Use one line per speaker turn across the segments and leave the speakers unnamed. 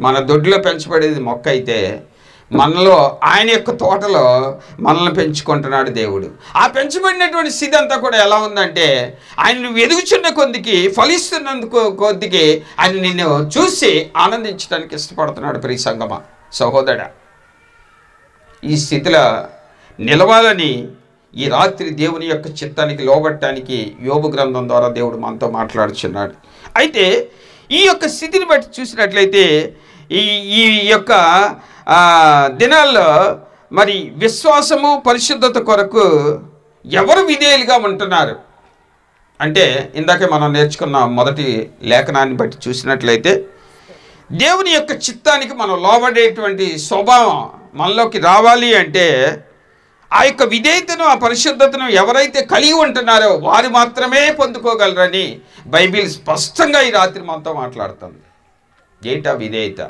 మన దొడ్లో పెంచబడేది మొక్క అయితే మనలో ఆయన యొక్క తోటలో మనల్ని పెంచుకుంటున్నాడు దేవుడు ఆ పెంచబడినటువంటి స్థితి అంతా కూడా ఎలా ఉందంటే ఆయన నువ్వు ఎదుగుచున్న కొద్దికి ఫలిస్తున్నందుకు కొద్దికి ఆయన నిన్ను చూసి ఆనందించడానికి ఇష్టపడుతున్నాడు ప్రియ సంగమ సహోదరా ఈ స్థితిలో నిలవాలని ఈ రాత్రి దేవుని యొక్క చిత్తానికి లోబట్టడానికి యోబు గ్రంథం ద్వారా దేవుడు మనతో మాట్లాడుచున్నాడు అయితే ఈ యొక్క స్థితిని బట్టి చూసినట్లయితే ఈ ఈ యొక్క ఆ, దినాల్లో మరి విశ్వాసము పరిశుద్ధత కొరకు ఎవరు విధేయులుగా ఉంటున్నారు అంటే ఇందాకే మనం నేర్చుకున్న మొదటి లేఖనాన్ని బట్టి చూసినట్లయితే దేవుని యొక్క చిత్తానికి మనం లోబడేటువంటి స్వభావం మనలోకి రావాలి అంటే ఆ యొక్క విధేయతను ఆ పరిశుద్ధతను ఎవరైతే కలిగి ఉంటున్నారో వారు మాత్రమే పొందుకోగలరని బైబిల్ స్పష్టంగా ఈ రాత్రి మనతో మాట్లాడుతుంది ఏంటా విధేయత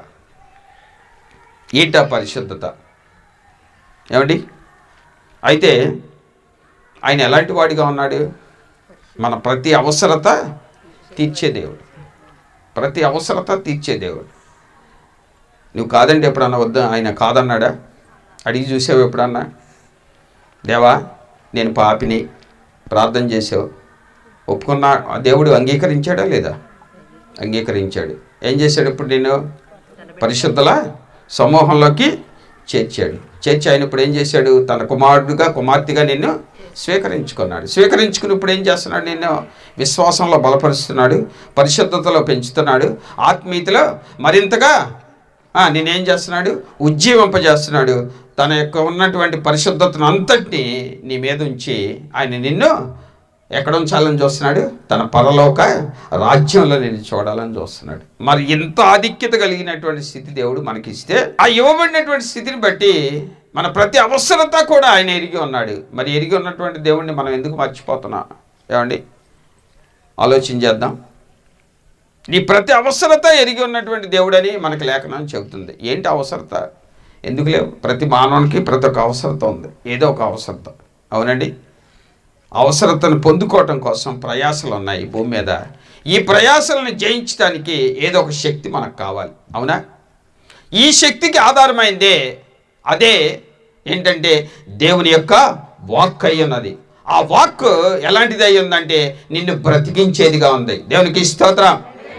ఏంటా పరిశుద్ధత ఏమండి అయితే ఆయన ఎలాంటి వాడిగా ఉన్నాడు మన ప్రతి అవసరత తీర్చే దేవుడు ప్రతి అవసరత తీర్చే దేవుడు నువ్వు కాదండి ఎప్పుడన్నా వద్దా ఆయన కాదన్నాడా అడిగి చూసావు ఎప్పుడన్నా దేవా నేను పాపిని ప్రార్థన చేసావు ఒప్పుకున్నా ఆ దేవుడు అంగీకరించాడా లేదా అంగీకరించాడు ఏం చేశాడు ఇప్పుడు నేను పరిశుద్ధల సమూహంలోకి చేర్చాడు చేర్చి ఆయన ఇప్పుడు ఏం చేశాడు తన కుమారుడుగా కుమార్తెగా నిన్ను స్వీకరించుకున్నాడు స్వీకరించుకుని ఇప్పుడు ఏం చేస్తున్నాడు నిన్ను విశ్వాసంలో బలపరుస్తున్నాడు పరిశుద్ధతలో పెంచుతున్నాడు ఆత్మీయతలో మరింతగా ఆ, నేనేం చేస్తున్నాడు ఉజ్జీవింపజేస్తున్నాడు తన యొక్క ఉన్నటువంటి పరిశుద్ధతను అంతటిని నీ మీద ఉంచి ఆయన నిన్ను ఎక్కడ ఉంచాలని చూస్తున్నాడు తన పరలోక రాజ్యంలో నేను చూడాలని చూస్తున్నాడు మరి ఇంత ఆధిక్యత కలిగినటువంటి స్థితి దేవుడు మనకిస్తే ఆ ఇవ్వబడినటువంటి స్థితిని బట్టి మన ప్రతి అవసరత కూడా ఆయన ఎరిగి ఉన్నాడు మరి ఎరిగి ఉన్నటువంటి దేవుడిని మనం ఎందుకు మర్చిపోతున్నాం ఏమండి ఆలోచన చేద్దాం నీ ప్రతి అవసరత ఎరిగి ఉన్నటువంటి దేవుడని మనకి లేఖనం చెబుతుంది ఏంటి అవసరత ఎందుకు లేవు ప్రతి మానవునికి ప్రతి ఒక్క అవసరత ఉంది ఏదో ఒక అవసరత అవునండి అవసరతను పొందుకోవటం కోసం ప్రయాసలు ఉన్నాయి ఈ భూమి మీద ఈ ప్రయాసలను జయించడానికి ఏదో ఒక శక్తి మనకు కావాలి అవునా ఈ శక్తికి ఆధారమైందే అదే ఏంటంటే దేవుని యొక్క వాక్ అయి ఉన్నది ఆ వాక్ ఎలాంటిది అయి ఉందంటే నిన్ను బ్రతికించేదిగా ఉంది దేవునికి స్తోత్రం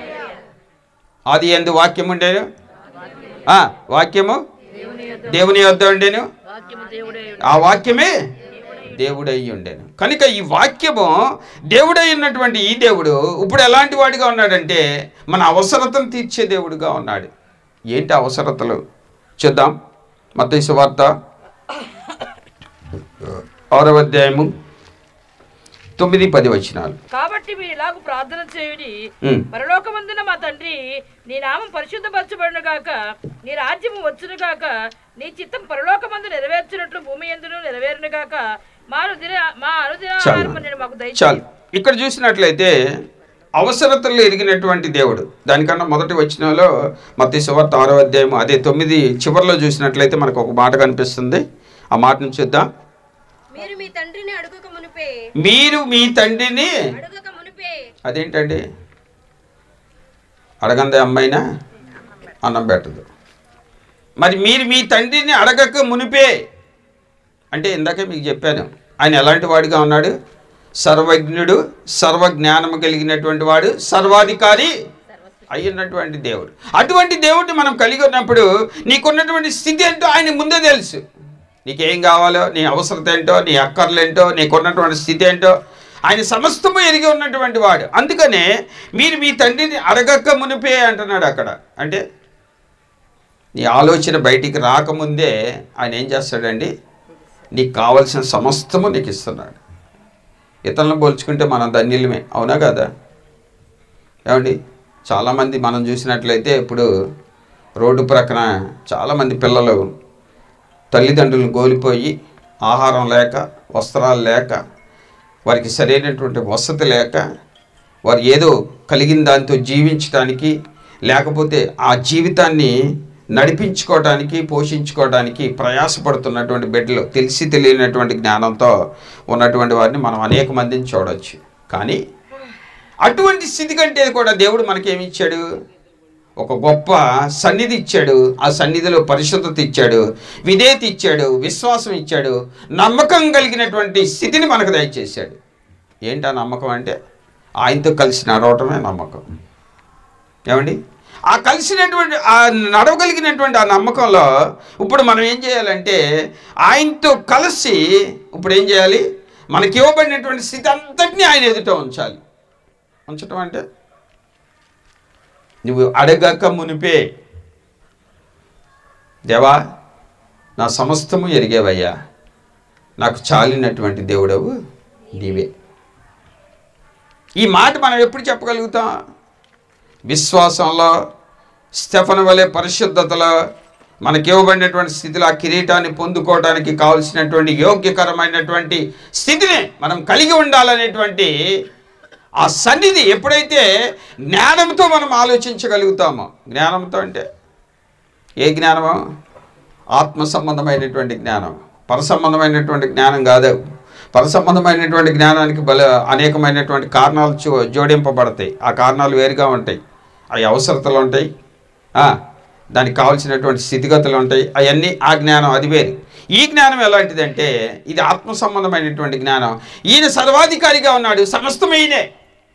అది ఎందు వాక్యం ఉండేను ఆ, వాక్యము దేవుని యొద్ద ఉండేను
వాక్యము దేవుడే
ఆ వాక్యమే దేవుడై ఉండేను కనుక ఈ వాక్యము దేవుడై ఉన్నటువంటి ఈ దేవుడు ఇప్పుడు ఎలాంటి వాడిగా ఉన్నాడంటే మన అవసరతను తీర్చే దేవుడుగా ఉన్నాడు ఏంటి అవసరతలు చూద్దాం మత్తయి సువార్త ఆరవ అధ్యాయము తొమ్మిది పది వచనాలు
కాబట్టి మీరు ఇలాగ ప్రార్థన చేయుడి
ఉమ్.
పరలోకమందున మా తండ్రి నీ నామం పరిశుద్ధపరచబడును గాక నీ రాజ్యము వచ్చును గాక నీ చిత్తం పరలోకమందు నెరవేర్చినట్లు భూమి ఎందును నెరవేరును గాక మా అనుదిన మా అనుదిన
చాలు
ఆహారము నేను మాకు దయచేయి
చాలు ఇక్కడ చూసినట్లయితే అవసరతలు ఎరిగినటువంటి దేవుడు దానికన్నా మొదటి వచనంలో మత్తి సువార్త ఆరో అధ్యాయం అదే తొమ్మిది చివరిలో చూసినట్లయితే మనకు ఒక మాట కనిపిస్తుంది ఆ మాటను చూద్దాం
మీరు మీ తండ్రిని అడుగక మునిపే
మీరు మీ తండ్రిని
అడుగక మునిపే
అదేంటండి అడగందే అమ్మైనా అన్నం పెట్టదు మరి మీరు మీ తండ్రిని అడగక మునిపే అంటే ఇందాకే మీకు చెప్పాను ఆయన ఎలాంటి వాడిగా ఉన్నాడు సర్వజ్ఞుడు సర్వజ్ఞానము కలిగినటువంటి వాడు సర్వాధికారి అయ్యున్నటువంటి దేవుడు అటువంటి దేవుడిని మనం కలిగి ఉన్నప్పుడు నీకున్నటువంటి స్థితి ఏంటో ఆయన ముందే తెలుసు నీకేం కావాలో నీ అవసరత ఏంటో నీ అక్కర్లేంటో నీకున్నటువంటి స్థితి ఏంటో ఆయన సమస్తము ఎరిగి ఉన్నటువంటి వాడు అందుకనే మీరు మీ తండ్రిని అడగక మునిపే అంటున్నాడు అక్కడ అంటే నీ ఆలోచన బయటికి రాకముందే ఆయన ఏం చేస్తాడండి నీకు కావలసిన సమస్తము నీకు ఇస్తున్నాడు ఇతరులను పోల్చుకుంటే మనం ధన్యులమే అవునా కదా ఏమండి చాలామంది మనం చూసినట్లయితే ఇప్పుడు రోడ్డు ప్రక్కన చాలామంది పిల్లలు తల్లిదండ్రులను కోల్పోయి ఆహారం లేక వస్త్రాలు లేక వారికి సరైనటువంటి వసతి లేక వారు ఏదో కలిగిన దాంతో జీవించడానికి లేకపోతే ఆ జీవితాన్ని నడిపించుకోవడానికి పోషించుకోవడానికి ప్రయాసపడుతున్నటువంటి బిడ్డలు తెలిసి తెలియనటువంటి జ్ఞానంతో ఉన్నటువంటి వారిని మనం అనేక మందిని చూడవచ్చు కానీ అటువంటి స్థితి కంటే కూడా దేవుడు మనకేమి ఇచ్చాడు ఒక గొప్ప సన్నిధి ఇచ్చాడు ఆ సన్నిధిలో పరిశుద్ధత ఇచ్చాడు విధేయత ఇచ్చాడు విశ్వాసం ఇచ్చాడు నమ్మకం కలిగినటువంటి స్థితిని మనకు దయచేశాడు ఏంటి ఆ నమ్మకం అంటే ఆయనతో కలిసి నడవటమే నమ్మకం ఏమండి ఆ కలిసినటువంటి ఆ నడవగలిగినటువంటి ఆ నమ్మకంలో ఇప్పుడు మనం ఏం చేయాలంటే ఆయనతో కలిసి ఇప్పుడు ఏం చేయాలి మనకి ఇవ్వబడినటువంటి స్థితి అంతటినీ ఆయన ఎదుట ఉంచాలి ఉంచటం అంటే నువ్వు అడగక మునిపే దేవా నా సమస్తము ఎరిగేవయ్యా నాకు చాలినటువంటి దేవుడవు నీవే ఈ మాట మనం ఎప్పుడు చెప్పగలుగుతాం విశ్వాసంలో స్టెఫన్ వలె పరిశుద్ధతలో మనకి ఇవ్వబడినటువంటి స్థితిలో ఆ కిరీటాన్ని పొందుకోవడానికి కావలసినటువంటి యోగ్యకరమైనటువంటి స్థితిని మనం కలిగి ఉండాలనేటువంటి ఆ సన్నిధి ఎప్పుడైతే జ్ఞానంతో మనం ఆలోచించగలుగుతామో జ్ఞానంతో అంటే ఏ జ్ఞానమో ఆత్మ సంబంధమైనటువంటి జ్ఞానం పరసంబంధమైనటువంటి జ్ఞానం కాదు పరసంబంధమైనటువంటి జ్ఞానానికి బల అనేకమైనటువంటి కారణాలు జో జోడింపబడతాయి ఆ కారణాలు వేరుగా ఉంటాయి అవి అవసరతలు ఉంటాయి ఆ, దానికి కావాల్సినటువంటి స్థితిగతులు ఉంటాయి అవన్నీ ఆ జ్ఞానం అది వేరు ఈ జ్ఞానం ఎలాంటిదంటే ఇది ఆత్మ సంబంధమైనటువంటి జ్ఞానం ఈయన సర్వాధికారిగా ఉన్నాడు సమస్తం ఈయనే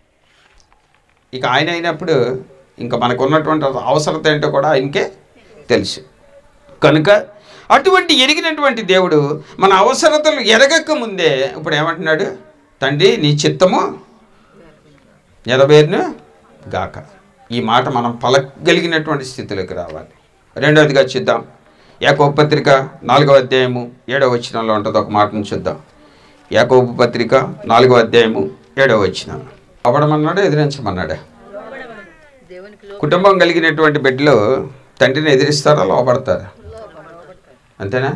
ఇక ఆయన అయినప్పుడు ఇంకా మనకు ఉన్నటువంటి అవసరత ఏంటో కూడా ఆయనకే తెలుసు కనుక అటువంటి ఎరిగినటువంటి దేవుడు మన అవసరతలు ఎరగక ముందే ఇప్పుడు ఏమంటున్నాడు తండ్రి నీ చిత్తము నెరవేరును గాక ఈ మాట మనం పలకగలిగినటువంటి స్థితిలోకి రావాలి రెండవదిగా చూద్దాం యాకోబు పత్రిక నాలుగవ అధ్యాయము ఏడవ వచనంలో ఉంటుంది ఒక మాటను చూద్దాం యాకోబు పత్రిక నాలుగవ అధ్యాయము ఏడవ వచనం అవడమన్నాడా ఎదిరించమన్నాడా కుటుంబం కలిగినటువంటి బిడ్డలు తండ్రిని ఎదిరిస్తారా లోపడతారా అంతేనా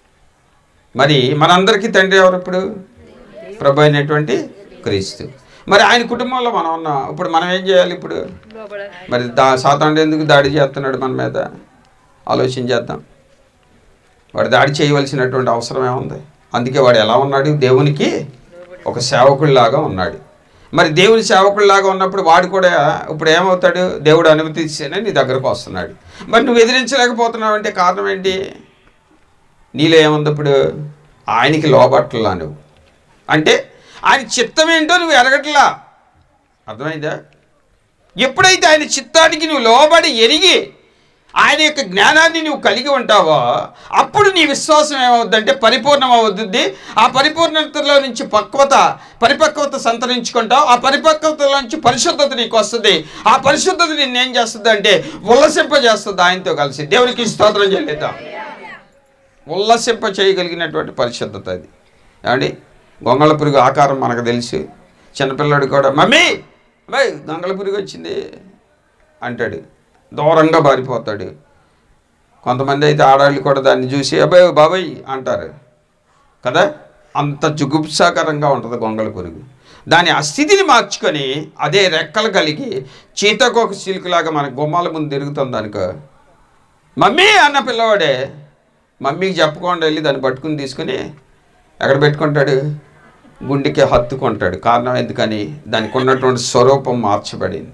మరి మనందరికీ తండ్రి ఎవరు ఇప్పుడు ప్రభు అయినటువంటి క్రీస్తు మరి ఆయన కుటుంబంలో మనం ఉన్నాం ఇప్పుడు మనం ఏం చేయాలి ఇప్పుడు మరి దా సాతాండు ఎందుకు దాడి చేస్తున్నాడు మన మీద ఆలోచన చేద్దాం వాడు దాడి చేయవలసినటువంటి అవసరం ఏముంది అందుకే వాడు ఎలా ఉన్నాడు దేవునికి ఒక సేవకుడిలాగా ఉన్నాడు మరి దేవుని సేవకుడిలాగా ఉన్నప్పుడు వాడు కూడా ఇప్పుడు ఏమవుతాడు దేవుడు అనుమతిస్తేనే నీ దగ్గరకు వస్తున్నాడు మరి నువ్వు ఎదిరించలేకపోతున్నావు అంటే కారణం ఏంటి నీలో ఏముంది ఇప్పుడు ఆయనకి లోబట్టలా నువ్వు అంటే ఆయన చిత్తం ఏంటో నువ్వు ఎరగట్లా అర్థమైందా ఎప్పుడైతే ఆయన చిత్తానికి నువ్వు లోబడి ఎరిగి ఆయన యొక్క జ్ఞానాన్ని నువ్వు కలిగి ఉంటావో అప్పుడు నీ విశ్వాసం ఏమవుద్దంటే పరిపూర్ణం అవుద్ది ఆ పరిపూర్ణతలో నుంచి పక్వత పరిపక్వత సంతరించుకుంటావు ఆ పరిపక్వతలో నుంచి పరిశుద్ధత నీకు వస్తుంది ఆ పరిశుద్ధత నిన్నేం చేస్తుంది అంటే ఉల్లసింపజేస్తుంది ఆయనతో కలిసి దేవునికి స్తోత్రం చెల్లిద్దాం ఉల్లసింప చేయగలిగినటువంటి పరిశుద్ధత అది ఏమండి గొంగళ పురుగు ఆకారం మనకు తెలుసు చిన్నపిల్లాడు కూడా మమ్మీ బై గొంగళ పురుగు వచ్చింది అంటాడు దూరంగా పారిపోతాడు కొంతమంది అయితే ఆడవాళ్ళు కూడా దాన్ని చూసి అబ్బాయి బాబాయ్ అంటారు కదా అంత జుగుప్సాకరంగా ఉంటుంది గొంగళ పురుగు దాని ఆ స్థితిని మార్చుకొని అదే రెక్కలు కలిగి చీతకొక సిల్క్లాగా మన గుమ్మాల ముందు తిరుగుతుంది అనుకో మమ్మీ అన్న పిల్లవాడే మమ్మీకి చెప్పకుండా వెళ్ళి దాన్ని పట్టుకుని తీసుకుని ఎక్కడ పెట్టుకుంటాడు గుండెకి హత్తుకుంటాడు కారణం ఎందుకని దానికి ఉన్నటువంటి స్వరూపం మార్చబడింది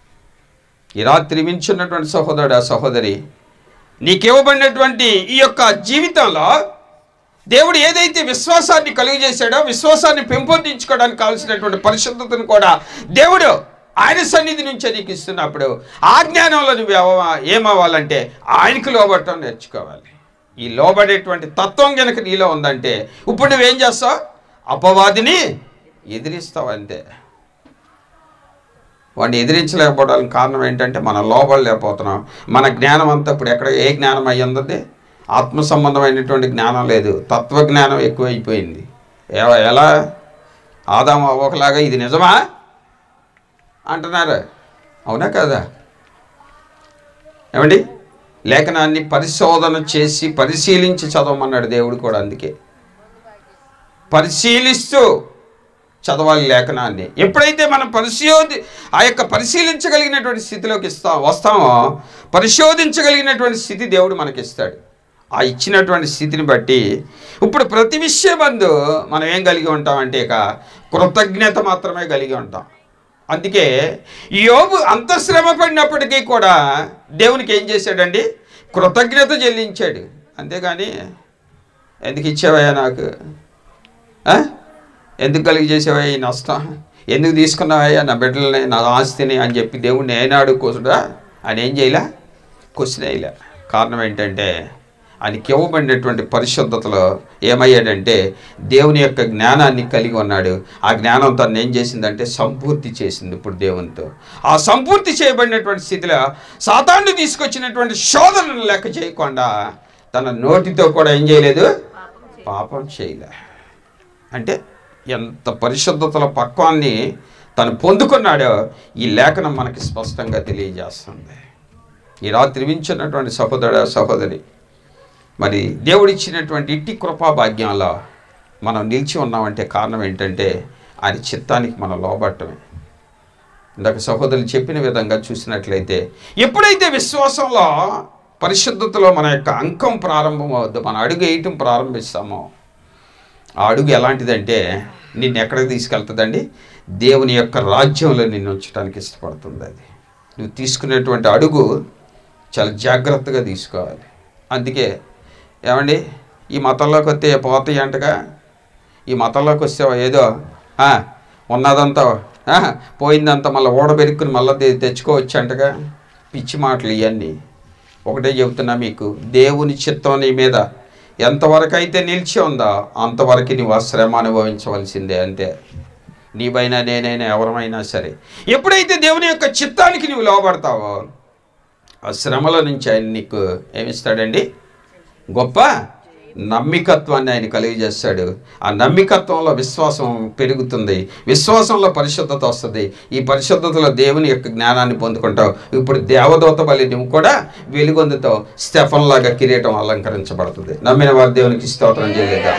ఈ రాత్రి వించున్నటువంటి సహోదరుడు ఆ సహోదరి నీకివ్వబడినటువంటి ఈ యొక్క జీవితంలో దేవుడు ఏదైతే విశ్వాసాన్ని కలుగజేశాడో విశ్వాసాన్ని పెంపొందించుకోవడానికి కావాల్సినటువంటి పరిశుద్ధతను కూడా దేవుడు ఆయన సన్నిధి నుంచే నీకు ఇస్తున్నప్పుడు ఆ జ్ఞానంలో నువ్వు ఏవ- ఏమవ్వాలంటే ఆయనకు లోబడటం నేర్చుకోవాలి ఈ లోబడేటువంటి తత్వం కనుక నీలో ఉందంటే ఇప్పుడు నువ్వేం చేస్తావు అపవాదిని ఎదిరిస్తావు అంతే వాడిని ఎదిరించలేకపోవడానికి కారణం ఏంటంటే మనం లోపడలేకపోతున్నాం మన జ్ఞానం అంతా ఇప్పుడు ఎక్కడ ఏ జ్ఞానం అయ్యి ఉంది ఆత్మ సంబంధమైనటువంటి జ్ఞానం లేదు తత్వజ్ఞానం ఎక్కువైపోయింది ఎవ- ఎలా ఆదాం ఒకలాగా ఇది నిజమా అంటున్నారు అవునా కదా ఏమండి లేఖనాన్ని పరిశోధన చేసి పరిశీలించి చదవమన్నాడు దేవుడు కూడా అందుకే పరిశీలిస్తూ చదవాలి లేఖనాన్ని ఎప్పుడైతే మనం పరిశోధి ఆ యొక్క పరిశీలించగలిగినటువంటి స్థితిలోకి ఇస్తా వస్తామో పరిశోధించగలిగినటువంటి స్థితి దేవుడు మనకిస్తాడు ఆ ఇచ్చినటువంటి స్థితిని బట్టి ఇప్పుడు ప్రతి విషయమందు మనం ఏం కలిగి ఉంటామంటే ఇక కృతజ్ఞత మాత్రమే కలిగి ఉంటాం అందుకే యోబు అంత శ్రమ పడినప్పటికీ కూడా దేవునికి ఏం చేశాడండి కృతజ్ఞత చెల్లించాడు అంతేగాని ఎందుకు ఇచ్చావయ్యా నాకు ఆ? ఎందుకు కలిగి చేసావా ఈ నష్టం ఎందుకు తీసుకున్నావయ్యా నా బిడ్డలని నా ఆస్తిని అని చెప్పి దేవుడిని ఏనాడు కూసుడా ఆయన ఏం చేయలే క్వశ్చన్ వేయలే కారణం ఏంటంటే ఆయనకి ఇవ్వబడినటువంటి పరిశుద్ధతలో ఏమయ్యాడంటే దేవుని యొక్క జ్ఞానాన్ని కలిగి ఉన్నాడు ఆ జ్ఞానం తను ఏం చేసిందంటే సంపూర్తి చేసింది ఇప్పుడు దేవునితో ఆ సంపూర్తి చేయబడినటువంటి స్థితిలో సాతాను తీసుకొచ్చినటువంటి శోధనను లెక్క చేయకుండా తన నోటితో కూడా ఏం చేయలేదు పాపం చేయలే అంటే ఎంత పరిశుద్ధతల పక్వాన్ని తను పొందుకున్నాడో ఈ లేఖనం మనకి స్పష్టంగా తెలియజేస్తుంది ఈ రాత్రి వించున్నటువంటి సహోదర సహోదరి మరి దేవుడిచ్చినటువంటి ఇట్టి కృపా భాగ్యంలో మనం నిలిచి ఉన్నామంటే కారణం ఏంటంటే ఆయన చిత్తానికి మనం లోబట్టమే ఇందాక సహోదరులు చెప్పిన విధంగా చూసినట్లయితే ఎప్పుడైతే విశ్వాసంలో పరిశుద్ధతలో మన యొక్క అంకం ప్రారంభం అవుద్దో మన అడుగు వేయటం ప్రారంభిస్తామో ఆ అడుగు ఎలాంటిదంటే నిన్ను ఎక్కడికి తీసుకెళ్తుందండి దేవుని యొక్క రాజ్యంలో నిన్ను ఉంచడానికి ఇష్టపడుతుంది అది నువ్వు తీసుకునేటువంటి అడుగు చాలా జాగ్రత్తగా తీసుకోవాలి అందుకే ఏమండి ఈ మతంలోకి వస్తే పోతాయి అంటగా ఈ మతంలోకి వస్తే ఏదో ఆ, ఉన్నదంతా ఆ, పోయిందంతా మళ్ళీ ఓడబెరుక్కుని మళ్ళీ తె- తెచ్చుకోవచ్చు అంటగా పిచ్చి మాటలు ఇవన్నీ ఒకటే చెబుతున్నా మీకు దేవుని చిత్తం నీ మీద ఎంతవరకు అయితే నిలిచి ఉందో అంతవరకు నీవు ఆ శ్రమ అనుభవించవలసిందే అంతే నీవైనా నేనైనా ఎవరమైనా సరే ఎప్పుడైతే దేవుని యొక్క చిత్తానికి నువ్వు లోబడతావో ఆ శ్రమల నుంచి ఆయన నీకు ఏమిస్తాడండి గొప్ప నమ్మికత్వాన్ని ఆయన కలిగజేస్తాడు ఆ నమ్మికత్వంలో విశ్వాసం పెరుగుతుంది విశ్వాసంలో పరిశుద్ధత వస్తుంది ఈ పరిశుద్ధతలో దేవుని యొక్క జ్ఞానాన్ని పొందుకుంటావు ఇప్పుడు దేవదూత బలి నువ్వు కూడా వెలుగొందుతావు స్టెఫన్ లాగా కిరీటం అలంకరించబడుతుంది నమ్మిన వారి దేవునికి స్తోత్రం చేయలేదా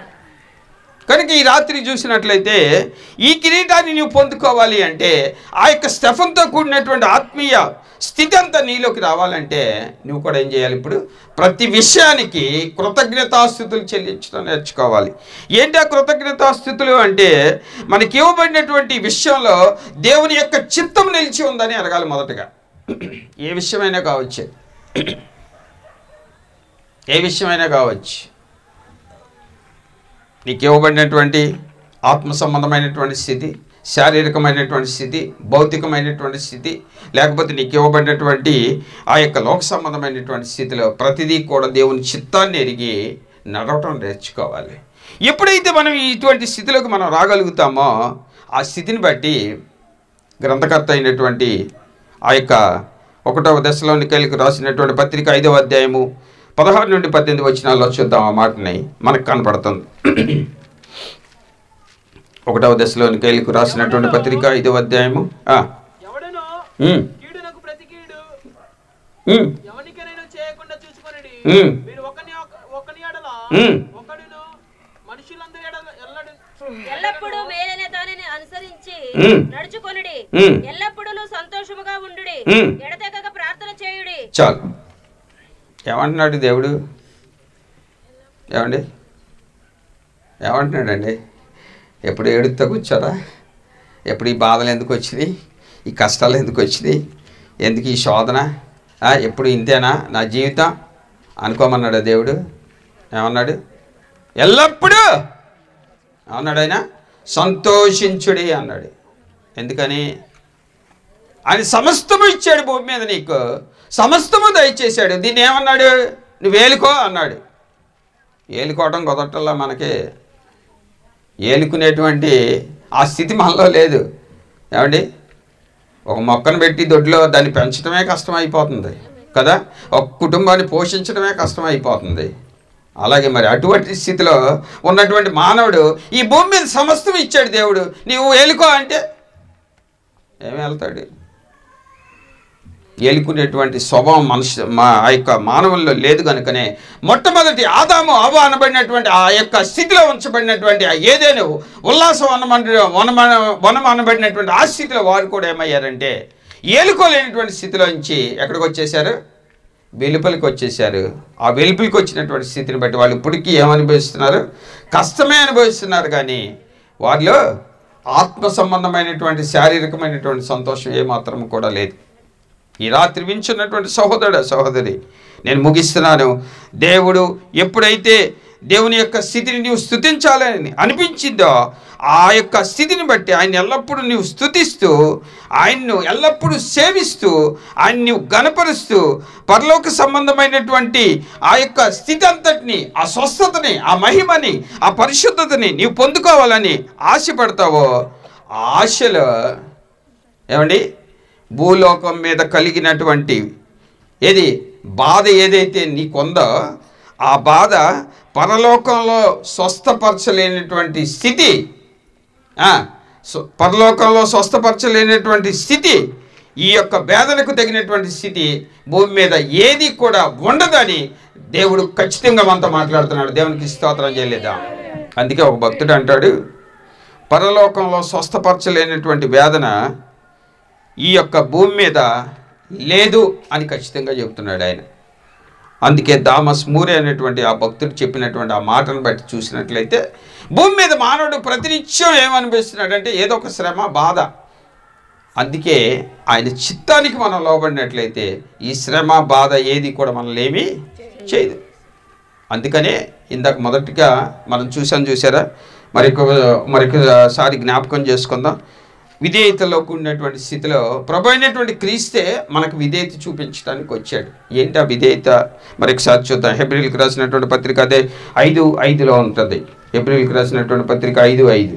కనుక ఈ రాత్రి చూసినట్లయితే ఈ కిరీటాన్ని నువ్వు పొందుకోవాలి అంటే ఆ యొక్క స్టెఫన్తో కూడినటువంటి ఆత్మీయ స్థితి అంతా నీలోకి రావాలంటే నువ్వు కూడా ఏం చేయాలి ఇప్పుడు ప్రతి విషయానికి కృతజ్ఞతాస్థుతులు చెల్లించడం నేర్చుకోవాలి ఏంటి ఆ కృతజ్ఞతాస్థుతులు అంటే మనకి ఇవ్వబడినటువంటి విషయంలో దేవుని యొక్క చిత్తం నిలిచి ఉందని అడగాలి మొదటగా ఏ విషయమైనా కావచ్చు ఏ విషయమైనా కావచ్చు నీకు ఇవ్వబడినటువంటి ఆత్మ సంబంధమైనటువంటి స్థితి శారీరకమైనటువంటి స్థితి భౌతికమైనటువంటి స్థితి లేకపోతే నీకు ఇవ్వబడినటువంటి ఆ యొక్క లోక సంబంధమైనటువంటి స్థితిలో ప్రతిదీ కూడా దేవుని చిత్తాన్ని ఎరిగి నడవటం నేర్చుకోవాలి ఎప్పుడైతే మనం ఇటువంటి స్థితిలోకి మనం రాగలుగుతామో ఆ స్థితిని బట్టి గ్రంథకర్త అయినటువంటి ఆ యొక్క ఒకటవ దశలోని కలిగి రాసినటువంటి పత్రిక ఐదవ అధ్యాయము పదహారు నుండి పద్దెనిమిది వచనాల్లో చూద్దాం ఆ మాటని మనకు కనపడుతుంది ఒకటవ దశలోని కలిగి రాసినటువంటి పత్రిక ఐదవ అధ్యాయము ఆ,
ఎవడనో
ఉమ్,
కీడునకు ప్రతి కీడు
ఉమ్,
ఎవరికైనా చేయకుండా చూసుకొనిడి
ఉమ్.
మీరు ఒకని ఒకని ఎడల
ఉమ్.
ఒకడును మనుషులందరి ఎడల ఎల్లడు
ఎల్లప్పుడూ మేలైన దానిని అనుసరించి
ఉమ్.
నడుచుకొనుడి
ఉమ్.
ఎల్లప్పుడూ సంతోషముగా ఉండుడి
ఉమ్.
ఎడతెగక ప్రార్థన చేయుడి
చాలు ఏమంటున్నాడు దేవుడు ఏమండి ఏమంటున్నాడండి ఎప్పుడు ఏడుస్తా కూర్చోరా ఎప్పుడు ఈ బాధలు ఎందుకు వచ్చినాయి ఈ కష్టాలు ఎందుకు వచ్చినాయి ఎందుకు ఈ శోధన ఆ, ఎప్పుడు ఇంతేనా నా జీవితం అనుకోమన్నాడు దేవుడు ఏమన్నాడు ఎల్లప్పుడూ ఏమన్నాడు ఆయన సంతోషించుడి అన్నాడు ఎందుకని ఆయన సమస్తము ఇచ్చాడు భూమి మీద నీకు సమస్తము దయచేశాడు దీన్ని ఏమన్నాడు నువ్వు ఏలుకో అన్నాడు ఏలుకోవడం కుదరటల్లా మనకి ఏలుకునేటువంటి ఆ స్థితి మనలో లేదు ఏమండి ఒక మొక్కను పెట్టి దొడ్లో దాన్ని పెంచడమే కష్టం అయిపోతుంది కదా ఒక కుటుంబాన్ని పోషించడమే కష్టం అయిపోతుంది అలాగే మరి అటువంటి స్థితిలో ఉన్నటువంటి మానవుడు ఈ భూమి మీద సమస్తం ఇచ్చాడు దేవుడు నీవు ఏలుకో అంటే ఏమి వెళ్తాడు ఏలుకునేటువంటి స్వభావం మనిషి మా ఆ యొక్క మానవుల్లో లేదు కనుకనే మొట్టమొదటి ఆదాము అవ అనబడినటువంటి ఆ యొక్క స్థితిలో ఉంచబడినటువంటి ఆ ఏదేను ఉల్లాసం వనమన వనమన వనం అనబడినటువంటి ఆ స్థితిలో వారు కూడా ఏమయ్యారంటే ఏలుకోలేనటువంటి స్థితిలో నుంచి ఎక్కడికి వచ్చేసారు వెలుపలికి వచ్చేసారు ఆ వెలుపలికి వచ్చినటువంటి స్థితిని బట్టి వాళ్ళు ఇప్పటికీ ఏమనుభవిస్తున్నారు కష్టమే అనుభవిస్తున్నారు కానీ వారిలో ఆత్మ సంబంధమైనటువంటి శారీరకమైనటువంటి సంతోషం ఏమాత్రం కూడా లేదు ఈ రాత్రి వించున్నటువంటి సహోదరుడు సహోదరి నేను ముగిస్తున్నాను దేవుడు ఎప్పుడైతే దేవుని యొక్క స్థితిని నీవు స్థుతించాలని అనిపించిందో ఆ యొక్క స్థితిని బట్టి ఆయన ఎల్లప్పుడూ నీవు స్థుతిస్తూ ఆయన్ను ఎల్లప్పుడూ సేవిస్తూ ఆయన నీవు గనపరుస్తూ పరలోక సంబంధమైనటువంటి ఆ యొక్క స్థితి అంతటిని ఆ స్వస్థతని ఆ మహిమని ఆ పరిశుద్ధతని నీవు పొందుకోవాలని ఆశపడతావో ఆ ఆశలో ఏమండి భూలోకం మీద కలిగినటువంటి ఏది బాధ ఏదైతే నీకుందో ఆ బాధ పరలోకంలో స్వస్థపరచలేనటువంటి స్థితి ఆ, స్వ- పరలోకంలో స్వస్థపరచలేనటువంటి స్థితి ఈ యొక్క వేదనకు తగినటువంటి స్థితి భూమి మీద ఏది కూడా ఉండదని దేవుడు ఖచ్చితంగా మనతో మాట్లాడుతున్నాడు దేవునికి స్తోత్రం చేయలేదా అందుకే ఒక భక్తుడు అంటాడు పరలోకంలో స్వస్థపరచలేనటువంటి వేదన ఈ యొక్క భూమి మీద లేదు అని ఖచ్చితంగా చెబుతున్నాడు ఆయన అందుకే దామస్ మూరే అనేటువంటి ఆ భక్తుడు చెప్పినటువంటి ఆ మాటను బట్టి చూసినట్లయితే భూమి మీద మానవుడు ప్రతినిత్యం ఏమనిపిస్తున్నాడంటే ఏదో ఒక శ్రమ బాధ అందుకే ఆయన చిత్తానికి మనం లోబడినట్లయితే ఈ శ్రమ బాధ ఏది కూడా మనల్ని ఏమీ చేయదు అందుకనే ఇందాక మొదటిగా మనం చూసాం చూసారా మరొక మరొకసారి జ్ఞాపకం చేసుకుందాం విధేయతలో కూడినటువంటి స్థితిలో ప్రభు అయినటువంటి క్రీస్తే మనకు విధేయత చూపించడానికి వచ్చాడు ఏంటి ఆ విధేయత మరొకసారి చూద్దాం హెబ్రిల్కి రాసినటువంటి పత్రిక అదే ఐదు ఐదులో ఉంటుంది హెబ్రిల్కి రాసినటువంటి పత్రిక ఐదు ఐదు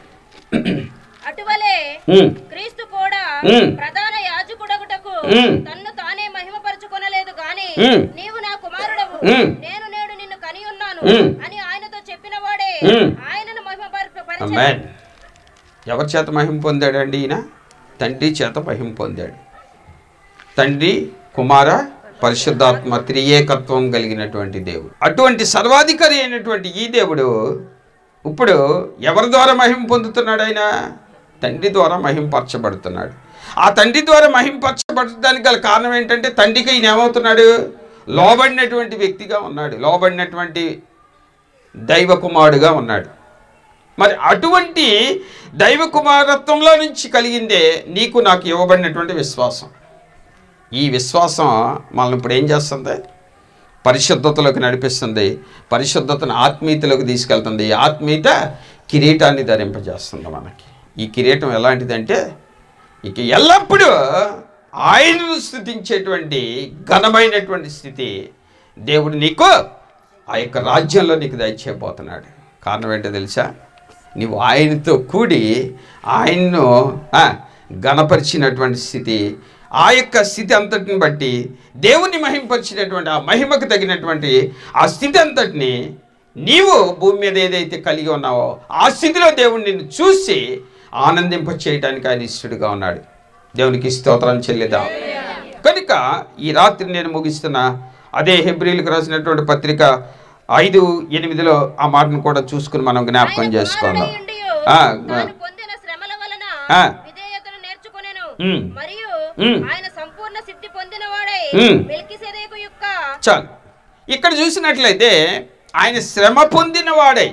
అటువలే
ఉమ్,
క్రీస్తు కూడా
ఉమ్.
ప్రధాన యాజకుడగుటకు
ఉమ్.
తన్ను తానే మహిమపరచుకొనలేదు గాని
ఉమ్.
నీవు నా కుమారుడవు
ఉమ్.
నేను నేడు నిన్ను కని ఉన్నాను
ఉమ్.
అని ఆయనతో చెప్పిన వాడే
ఉమ్.
ఆయనను మహిమపరచ
అమ్మాన్ ఎవరి చేత మహిమ పొందాడండి ఈయన తండ్రి చేత మహిమ పొందాడు తండ్రి కుమార పరిశుద్ధాత్మ త్రియేకత్వం కలిగినటువంటి దేవుడు అటువంటి సర్వాధికారి అయినటువంటి ఈ దేవుడు ఇప్పుడు ఎవరి ద్వారా మహిమ పొందుతున్నాడు ఆయన తండ్రి ద్వారా మహింపరచబడుతున్నాడు ఆ తండ్రి ద్వారా మహింపరచబడటానికి గల కారణం ఏంటంటే తండ్రికి ఈయన ఏమవుతున్నాడు లోబడినటువంటి వ్యక్తిగా ఉన్నాడు లోబడినటువంటి దైవ కుమారుడుగా ఉన్నాడు మరి అటువంటి దైవ కుమారత్వంలో నుంచి కలిగిందే నీకు నాకు ఇవ్వబడినటువంటి విశ్వాసం ఈ విశ్వాసం మనల్ని ఇప్పుడు ఏం చేస్తుంది పరిశుద్ధతలోకి నడిపిస్తుంది పరిశుద్ధతను ఆత్మీయతలోకి తీసుకెళ్తుంది ఈ ఆత్మీయత కిరీటాన్ని ధరింపజేస్తుంది మనకి ఈ కిరీటం ఎలాంటిదంటే ఇక ఎల్లప్పుడూ ఆయనను స్థుతించేటువంటి ఘనమైనటువంటి స్థితి దేవుడు నీకు ఆ యొక్క రాజ్యంలో నీకు దయచేయబోతున్నాడు కారణం ఏంటో తెలుసా నీవు ఆయనతో కూడి ఆయన్ను ఆ, గణపరిచినటువంటి స్థితి ఆ యొక్క స్థితి అంతటిని బట్టి దేవుని మహింపరిచినటువంటి ఆ మహిమకు తగినటువంటి ఆ స్థితి అంతటిని నీవు భూమి మీద ఏదైతే కలిగి ఉన్నావో ఆ స్థితిలో దేవుడు నిన్ను చూసి ఆనందింప చేయడానికి ఆయన ఇష్టడుగా ఉన్నాడు దేవునికి స్తోత్రం చెల్లిద్దాం కనుక ఈ రాత్రి నేను ముగిస్తున్న అదే హెబ్రిల్కి రాసినటువంటి పత్రిక ఐదు ఎనిమిదిలో ఆ మాటను కూడా చూసుకుని మనం జ్ఞాపకం
ఆయన
చేసుకుందాం
కుమారుడైయుండియు
ఆ,
తాను పొందిన శ్రమల వలన
ఆ.
విధేయతను నేర్చుకొనెను
ఉమ్.
మరియు
ఉమ్.
ఆయన సంపూర్ణ సిద్ధి పొందిన వాడై
ఉమ్.
మెల్కిసెదెకు యొక్క
చాలు ఇక్కడ చూసినట్లయితే ఆయన శ్రమ పొందిన వాడై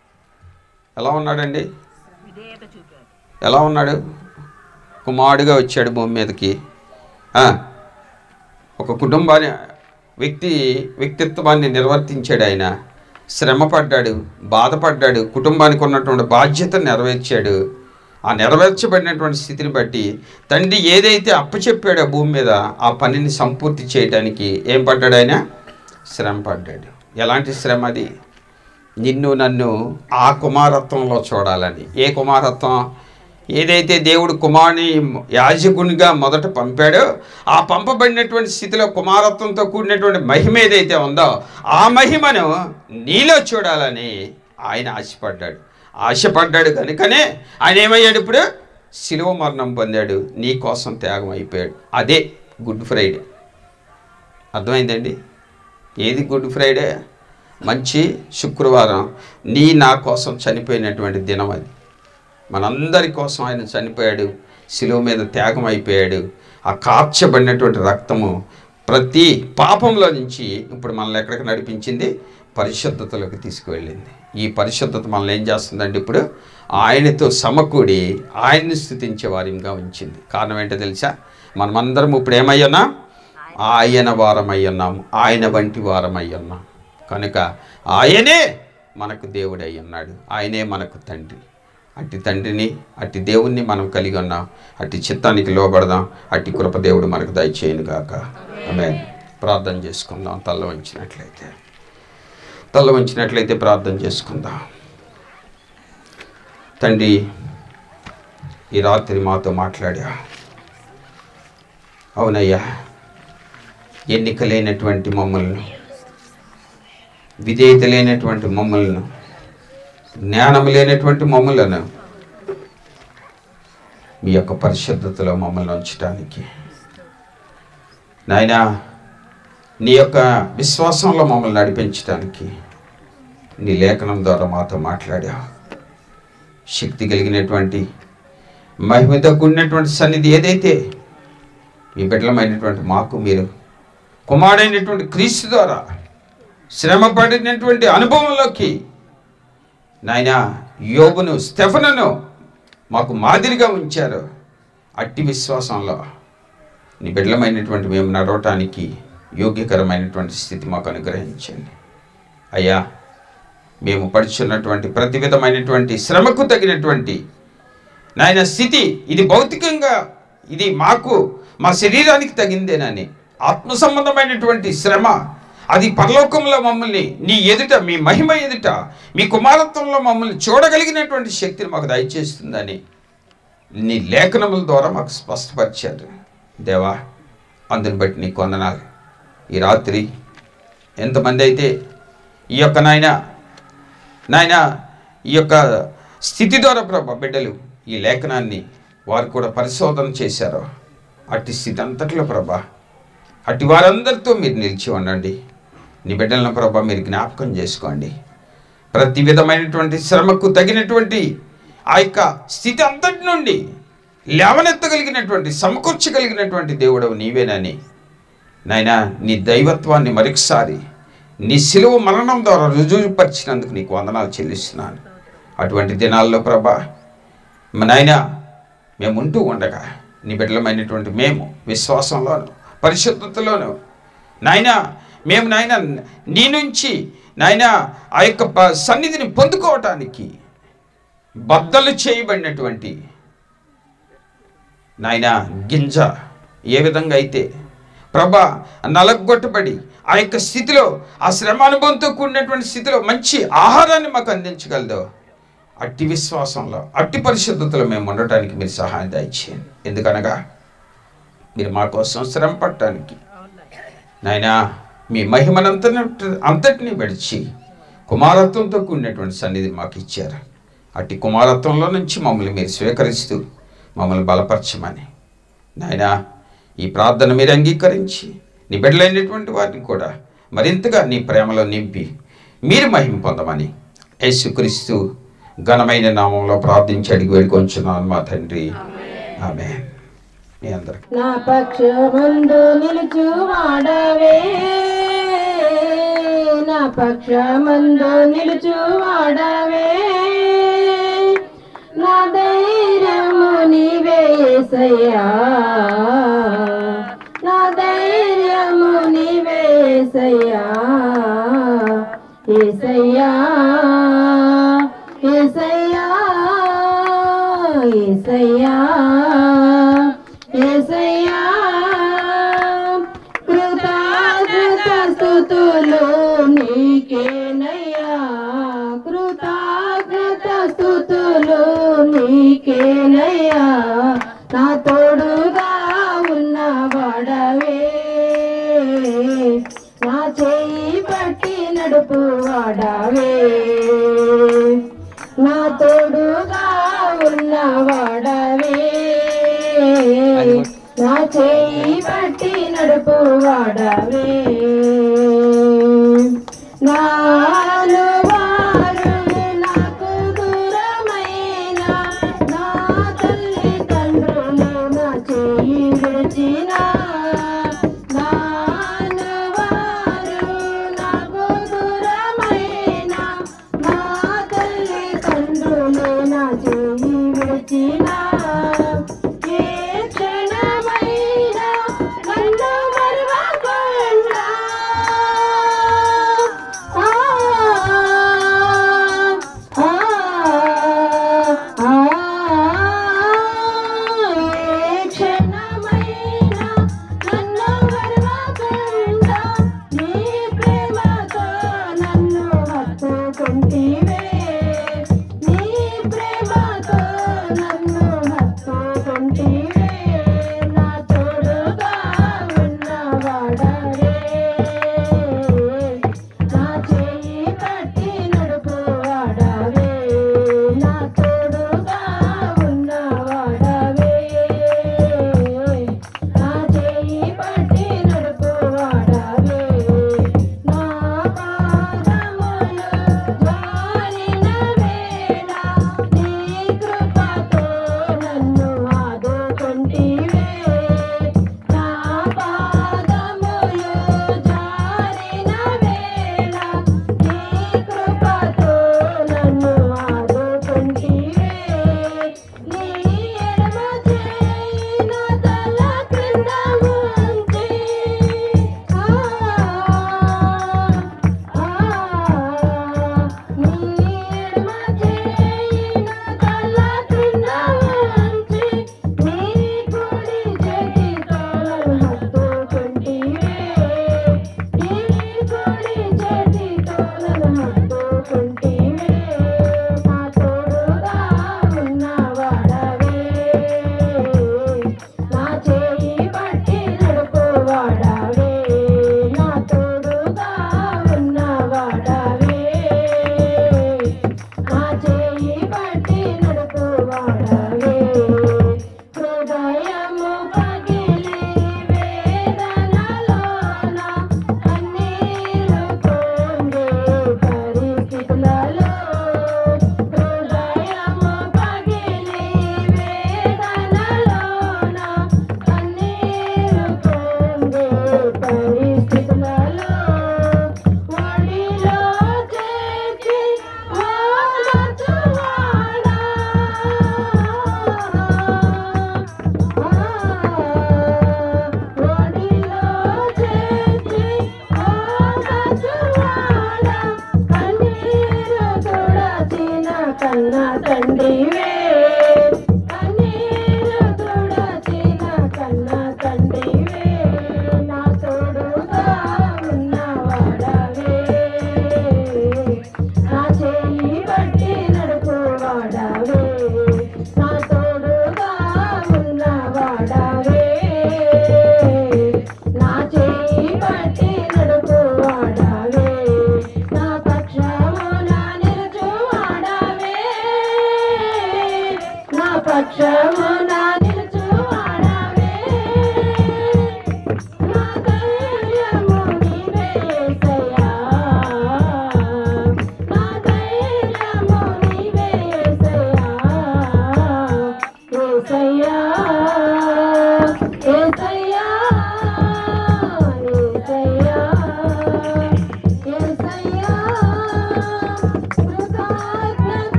ఎలా ఉన్నాడండి ఎలా ఉన్నాడు కుమారుడుగా వచ్చాడు భూమి మీదకి ఆ, ఒక కుటుంబాన్ని వ్యక్తి వ్యక్తిత్వాన్ని నిర్వర్తించాడు ఆయన శ్రమ పడ్డాడు బాధపడ్డాడు కుటుంబానికి ఉన్నటువంటి బాధ్యత నెరవేర్చాడు ఆ నెరవేర్చబడినటువంటి స్థితిని బట్టి తండ్రి ఏదైతే అప్పచెప్పాడో భూమి మీద ఆ పనిని సంపూర్తి చేయడానికి ఏం పడ్డాడు ఆయన శ్రమ పడ్డాడు ఎలాంటి శ్రమ అది నిన్ను నన్ను ఆ కుమారత్వంలో చూడాలని ఏ కుమారత్వం ఏదైతే దేవుడు కుమారుని యాజకునిగా మొదట పంపాడో ఆ పంపబడినటువంటి స్థితిలో కుమారత్వంతో కూడినటువంటి మహిమ ఏదైతే ఉందో ఆ మహిమను నీలో చూడాలని ఆయన ఆశపడ్డాడు ఆశపడ్డాడు కనుకనే ఆయన ఏమయ్యాడు ఇప్పుడు శిలువ మరణం పొందాడు నీ కోసం త్యాగం అయిపోయాడు అదే గుడ్ ఫ్రైడే అర్థమైందండి ఏది గుడ్ ఫ్రైడే మంచి శుక్రవారం నీ నా కోసం చనిపోయినటువంటి దినం అది మనందరి కోసం ఆయన చనిపోయాడు శిలువ మీద త్యాగం అయిపోయాడు ఆ కార్చబడినటువంటి రక్తము ప్రతి పాపంలో నుంచి ఇప్పుడు మనల్ని ఎక్కడికి నడిపించింది పరిశుద్ధతలోకి తీసుకువెళ్ళింది ఈ పరిశుద్ధత మనల్ని ఏం చేస్తుందంటే ఇప్పుడు ఆయనతో సమకూడి ఆయన్ని స్థుతించే వారిగా ఉంచింది కారణం ఏంటో తెలుసా మనమందరం ఇప్పుడు ఏమై ఉన్నాం ఆయన వారమై ఉన్నాం ఆయన వంటి వారమై ఉన్నాం కనుక ఆయనే మనకు దేవుడై ఉన్నాడు ఆయనే మనకు తండ్రి అట్టి తండ్రిని అట్టి దేవుణ్ణి మనం కలిగి ఉన్నాం అట్టి చిత్తానికి లోబడదాం అట్టి కృప దేవుడు మనకు దయచేయను గాక ఆమె ప్రార్థన చేసుకుందాం తల్ల వంచినట్లయితే తల్ల వంచినట్లయితే ప్రార్థన చేసుకుందాం తండ్రి ఈ రాత్రి మాతో మాట్లాడా అవునయ్యా ఎన్నిక లేనటువంటి మమ్మల్ని విధేయత లేనటువంటి మమ్మల్ని జ్ఞానం లేనటువంటి మమ్మలను మీ యొక్క పరిశుద్ధతలో మమ్మల్ని ఉంచడానికి నాయనా నీ యొక్క విశ్వాసంలో మమ్మల్ని నడిపించడానికి నీ లేఖనం ద్వారా మాతో మాట్లాడావు శక్తి కలిగినటువంటి మహిమతో కూడినటువంటి సన్నిధి ఏదైతే మీ బిడ్డలమైనటువంటి మాకు మీరు కుమారుడైనటువంటి క్రీస్తు ద్వారా శ్రమ పడినటువంటి అనుభవంలోకి నాయన యోబును స్టెఫనును మాకు మాదిరిగా ఉంచారు అట్టి విశ్వాసంలో నీ బిడ్డలమైనటువంటి మేము నడవటానికి యోగ్యకరమైనటువంటి స్థితి మాకు అనుగ్రహించండి అయ్యా మేము పడుచున్నటువంటి ప్రతి విధమైనటువంటి శ్రమకు తగినటువంటి నాయన స్థితి ఇది భౌతికంగా ఇది మాకు మా శరీరానికి తగిందేనని ఆత్మ సంబంధమైనటువంటి శ్రమ అది పరలోకంలో మమ్మల్ని నీ ఎదుట మీ మహిమ ఎదుట మీ కుమారత్వంలో మమ్మల్ని చూడగలిగినటువంటి శక్తిని మాకు దయచేస్తుందని నీ లేఖనముల ద్వారా మాకు స్పష్టపరిచారు దేవా అందుని బట్టి నీకు వందనాలు ఈ రాత్రి ఎంతమంది అయితే ఈ యొక్క నాయన నాయన ఈ యొక్క స్థితి ద్వారా ప్రభా బిడ్డలు ఈ లేఖనాన్ని వారు కూడా పరిశోధన చేశారో అట్టి స్థితి అంతట్లో ప్రభా అట్టి వారందరితో మీరు నిలిచి ఉండండి నీ బిడ్డలను ప్రభా మీరు జ్ఞాపకం చేసుకోండి ప్రతి విధమైనటువంటి శ్రమకు తగినటువంటి ఆ యొక్క స్థితి అంతటి నుండి లేవనెత్తగలిగినటువంటి సమకూర్చగలిగినటువంటి దేవుడవు నీవేనని నాయనా నీ దైవత్వాన్ని మరొకసారి నీ సిలువ మరణం ద్వారా రుజువుపరిచినందుకు నీకు వందనాలు చెల్లిస్తున్నాను అటువంటి దినాల్లో ప్రభా మా నాయన మేము ఉంటూ ఉండగా నీ బిడ్డలమైనటువంటి మేము విశ్వాసంలోను పరిశుద్ధతలోను నాయన మేము నాయన నీ నుంచి నాయన ఆ యొక్క ప- సన్నిధిని పొందుకోవటానికి బద్దలు చేయబడినటువంటి నాయన గింజ ఏ విధంగా అయితే ప్రభా నలగొట్టబడి ఆ యొక్క స్థితిలో ఆ శ్రమ అనుభవంతో కూడినటువంటి స్థితిలో మంచి ఆహారాన్ని మాకు అందించగలదో అట్టి విశ్వాసంలో అట్టి పరిశుద్ధతలో మేము ఉండటానికి మీరు సహాయం దయచేయండి ఎందుకనగా మీరు మా కోసం శ్రమ పట్టడానికి నాయనా మీ మహిమనంత అంతటిని విడిచి కుమారత్వంతో కూడినటువంటి సన్నిధి మాకు ఇచ్చారు అట్టి కుమారత్వంలో నుంచి మమ్మల్ని మీరు స్వీకరిస్తూ మమ్మల్ని బలపరచమని నాయనా ఈ ప్రార్థన మీరు అంగీకరించి నీ బిడ్డలైనటువంటి వారిని కూడా మరింతగా నీ ప్రేమలో నింపి మీరు మహిమ పొందమని యేసుక్రీస్తు ఘనమైన నామంలో ప్రార్థించి అడిగి వేడుకొంచున్నాను మా తండ్రి ఆమె మీ అందరికి
నా పక్షమందు నిలుచువాడవే నా పక్షమందు నిలుచువాడవే నా ధైర్యము నీవే యేసయ్యా నా ధైర్యము నీవే యేసయ్యా యేసయ్యా యేసయ్యా యేసయ్యా యేసయ్యా కృతజ్ఞత స్తుతులు నీకేనయ్యా కృతజ్ఞత స్తుతులు నీకేనయ్యా నా తోడుగా ఉన్నవాడవే నా చేయి పట్టి నడుపు వాడవే నా తోడుగా ఉన్నవాడవే నా చేయి పట్టి నడుపు వాడవే